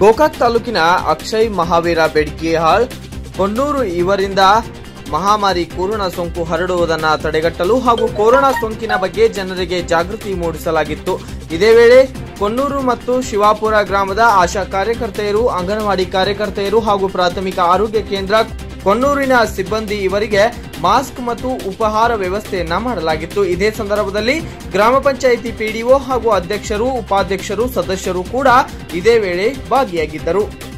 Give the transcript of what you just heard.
ಗೋಕಾಕ್ ತಾಲೂಕಿನ ಅಕ್ಷಯ್ ಮಹಾವೀರ ಬೆಡ್ಕಿಹಾಳ್ ಕೊಣ್ಣೂರು ಇವರಿಂದ ಮಹಾಮಾರಿ ಕೊರೋನಾ ಸೋಂಕು ಹರಡುವುದನ್ನು ತಡೆಗಟ್ಟಲು ಹಾಗೂ ಕೊರೋನಾ ಸೋಂಕಿನ ಬಗ್ಗೆ ಜನರಿಗೆ ಜಾಗೃತಿ ಮೂಡಿಸಲಾಗಿತ್ತು ಇದೇ ವೇಳೆ ಕೊಣ್ಣೂರು ಮತ್ತು ಶಿವಾಪುರ ಗ್ರಾಮದ ಆಶಾ ಕಾರ್ಯಕರ್ತೆಯರು ಅಂಗನವಾಡಿ ಕಾರ್ಯಕರ್ತೆಯರು ಹಾಗೂ ಪ್ರಾಥಮಿಕ ಆರೋಗ್ಯ ಕೇಂದ್ರ ಕೊಣ್ಣೂರಿನ ಸಿಬ್ಬಂದಿ ಇವರಿಗೆ ಮಾಸ್ಕ್ ಮತ್ತು ಉಪಹಾರ ವ್ಯವಸ್ಥೆಯನ್ನ ಮಾಡಲಾಗಿತ್ತು ಇದೇ ಸಂದರ್ಭದಲ್ಲಿ ಗ್ರಾಮ ಪಂಚಾಯಿತಿ ಪಿಡಿಒ ಹಾಗೂ ಅಧ್ಯಕ್ಷರು ಉಪಾಧ್ಯಕ್ಷರು ಸದಸ್ಯರು ಕೂಡ ಇದೇ ವೇಳೆ ಭಾಗಿಯಾಗಿದ್ದರು